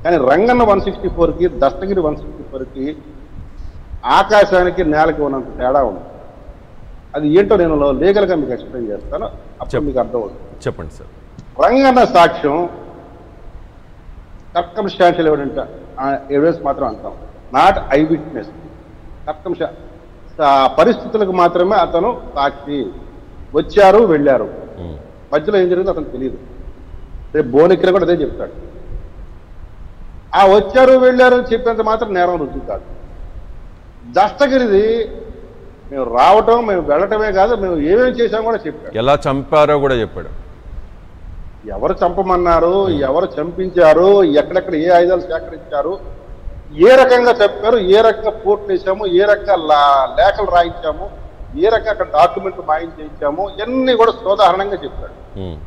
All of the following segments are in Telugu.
కానీ రంగన్న వన్ సిక్స్టీ ఫోర్కి దస్తగిరి వన్ సిక్స్టీ ఫోర్కి ఆకాశానికి నేలకి ఉన్నంత తేడా ఉంది అది ఏంటో నేను లీగల్గా మీకు ఎక్స్ప్లెయిన్ చేస్తాను అప్పుడు చెప్పు. మీకు అర్థమవుతుంది చెప్పండి సార్ రంగన్న సాక్ష్యం సర్కమ్స్టాన్షియల్ ఎవిడెంట్ ఎవిడెన్స్ మాత్రం అంటాం నాట్ ఐ విట్నెస్ సర్కమ్స్టా పరిస్థితులకు మాత్రమే అతను సాక్షి వచ్చారు వెళ్ళారు ఉమ్, మధ్యలో ఏం జరిగిందో అతను తెలియదు రేపు బోనెక్కిన కూడా అదే చెప్తాడు ఆ వచ్చారు వెళ్ళారు అని చెప్పేంత మాత్రం నేరం రుజువు కాదు దస్తగిరిది మేము రావటం మేము వెళ్ళటమే కాదు మేము ఏమేమి చేసామో కూడా చెప్పాడు ఎలా చంపారో కూడా చెప్పాడు ఎవరు చంపమన్నారు ఎవరు చంపించారు ఎక్కడెక్కడ ఏ ఆయుధాలు సేకరించారు ఏ రకంగా చెప్పారు ఏ రకంగా పోర్ట్లు వేసాము ఏ రకంగా లా- లేఖలు రాయించాము ఏ రకంగా అక్కడ డాక్యుమెంట్లు మాయం చేయించాము ఇవన్నీ కూడా సోదాహరణంగా చెప్పాడు ఉమ్,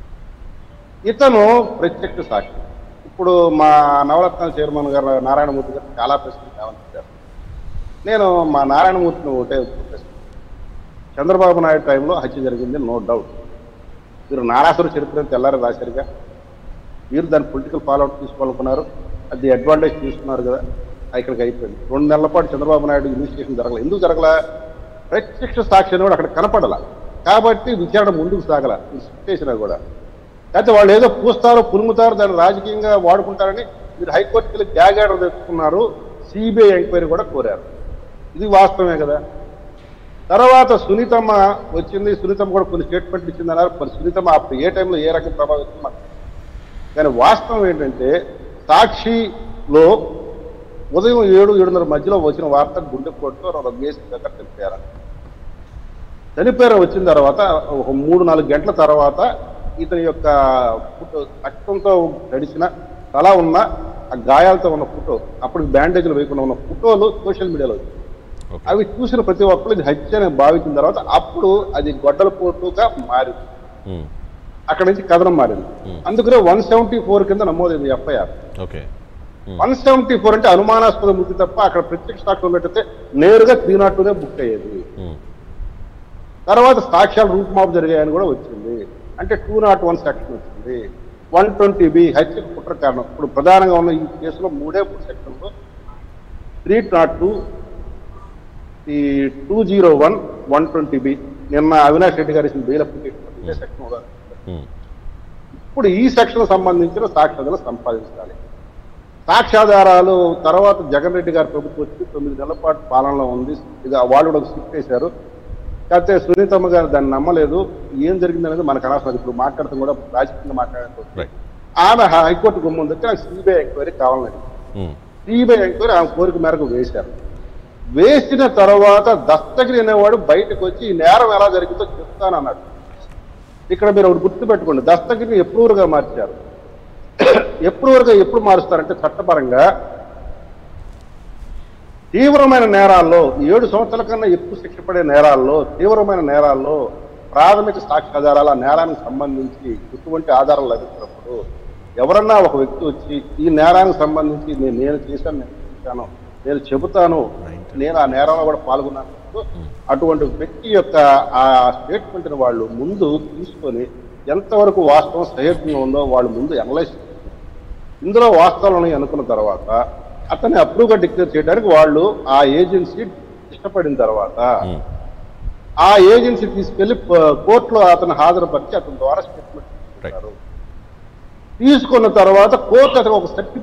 ఇతను ప్రత్యక్ష సాక్షి ఇప్పుడు మా నవరత్న చైర్మన్ గారు నారాయణమూర్తి గారు చాలా ప్రశ్నలు లేవనెత్తారు నేను మా నారాయణమూర్తిని ఒకటే ప్రశ్న చంద్రబాబు నాయుడు టైంలో హత్య జరిగింది నో డౌట్ మీరు నారాసుర చరిత్ర తెల్లారి రాశారుగా మీరు దాన్ని పొలిటికల్ ఫాలోఅవుట్ తీసుకోవాలనుకున్నారు అది అడ్వాంటేజ్ తీసుకున్నారు కదా ఇక్కడికి అయిపోయింది రెండు నెలల పాటు చంద్రబాబు నాయుడు ఇన్వెస్టిగేషన్ జరగలేదు ఎందుకు జరగలా ప్రత్యక్ష సాక్షి కూడా అక్కడ కనపడలా కాబట్టి విచారణ ముందుకు సాగల చేసినా కూడా అయితే వాళ్ళు ఏదో పూస్తారు పులుముతారు దాన్ని రాజకీయంగా వాడుకుంటారని మీరు హైకోర్టుకి వెళ్ళి గ్యాగ్ ఆర్డర్ తెచ్చుకున్నారు సిబిఐ ఎంక్వైరీ కూడా కోరారు ఇది వాస్తవమే కదా తర్వాత సునీతమ్మ వచ్చింది సునీతమ్మ కూడా కొన్ని స్టేట్మెంట్లు ఇచ్చింది అన్నారు మరి సునీతమ్మ అప్పుడు ఏ టైంలో ఏ రకం ప్రభావితం మనకు తెలియదు. కానీ వాస్తవం ఏంటంటే సాక్షిలో ఉదయం ఏడు ఏడున్నర మధ్యలో వచ్చిన వార్త గుండె కొట్టు రమేష్ దగ్గర తెలిపారు చనిపోయారు వచ్చిన తర్వాత ఒక మూడు నాలుగు గంటల తర్వాత ఇతని యొక్క ఫోటో రక్తంతో తడిసిన తల ఉన్న ఆ గాయాలతో ఉన్న ఫోటో అప్పుడు బ్యాండేజ్లు వేయకుండా ఉన్న ఫోటోలు సోషల్ మీడియాలో వచ్చాయి ఓకే అవి చూసిన ప్రతి ఒక్కరు ఇది హత్య అని భావించిన తర్వాత అప్పుడు అది గొడ్డల పోటుగా మారింది ఉమ్, అక్కడ నుంచి కథనం మారింది Hmm. అందుకనే వన్ సెవెంటీ ఫోర్ కింద నమోదైంది FIR okay um, one seventy four అంటే అనుమానాస్పద మృతి తప్ప అక్కడ ప్రత్యక్ష సాక్ష్యం పెట్టితే నేరుగా త్రీ నాట్ టూనే బుక్ అయ్యేది ఉమ్, తర్వాత సాక్ష్యాలు రూట్ మాప్ జరిగాయని కూడా వచ్చింది అంటే టూ నాట్ వన్ సెక్షన్ వచ్చింది వన్ ట్వంటీ బి హత్యకు కుట్ర కారణం ఇప్పుడు ప్రధానంగా ఉన్న ఈ కేసులో మూడే మూడు సెక్షన్లు త్రీ నాట్ టూ ఈ two zero one one twenty B నిన్న అవినాష్ రెడ్డి గారు ఇచ్చిన బెయిల్ అప్లికేషన్ ఇదే సెక్షన్ ఉదాహరణ. ఉమ్, ఇప్పుడు ఈ సెక్షన్ సంబంధించిన సాక్ష్యాధారాలు సంపాదించాలి సాక్ష్యాధారాలు తర్వాత జగన్ రెడ్డి గారి ప్రభుత్వం వచ్చి తొమ్మిది నెలల పాటు పాలనలో ఉంది ఇది వాళ్ళు కూడా స్కిప్ చేశారు కాకపోతే సునీతమ్మ గారు దాన్ని నమ్మలేదు ఏం జరిగింది అనేది మనకు అనవసరం ఇప్పుడు మాట్లాడతాం కూడా రాజకీయంగా మాట్లాడటం రైట్ ఆమె హైకోర్టు గుమ్మం దగ్గర నాకు సిబిఐ ఎంక్వైరీ కావాలని ఉమ్, సిబిఐ ఎంక్వైరీ ఆమె కోరిక మేరకు వేశారు వేసిన తర్వాత దస్తగిరి అనేవాడు బయటకు వచ్చి ఈ నేరం ఎలా జరిగిందో చెప్తానన్నాడు ఇక్కడ మీరు ఒకటి గుర్తుపెట్టుకోండి దస్తగిరిని ఎప్రూవర్గా మార్చారు ఎప్రూవర్గా ఎప్పుడు మారుస్తారంటే చట్టపరంగా తీవ్రమైన నేరాల్లో ఏడు సంవత్సరాల కన్నా ఎక్కువ శిక్ష పడే నేరాల్లో తీవ్రమైన నేరాల్లో ప్రాథమిక సాక్ష్యాధారాల నేరానికి సంబంధించి ఎటువంటి ఆధారాలు లభించినప్పుడు ఎవరన్నా ఒక వ్యక్తి వచ్చి ఈ నేరానికి సంబంధించి నేను నేను చేశాను నేను చేశాను నేను చెబుతాను నేను ఆ నేరంలో కూడా పాల్గొన్నాను అటువంటి వ్యక్తి యొక్క ఆ స్టేట్మెంట్ని వాళ్ళు ముందు తీసుకొని ఎంతవరకు వాస్తవం సహేతుగా ఉందో వాళ్ళు ముందు అనలైజ్ ఇందులో వాస్తవాలు ఉన్నాయి అనుకున్న తర్వాత అతన్ని అప్రూవ్గా డిక్లేర్ చేయడానికి వాళ్ళు ఆ ఏజెన్సీ ఇష్టపడిన తర్వాత ఉమ్, ఆ ఏజెన్సీ తీసుకెళ్లి కోర్టులో అతను హాజరుపరిచి అతని ద్వారా స్టేట్మెంట్ తీసుకుంటారు తీసుకున్న తర్వాత కోర్టు అతను ఒక సర్టిఫికేట్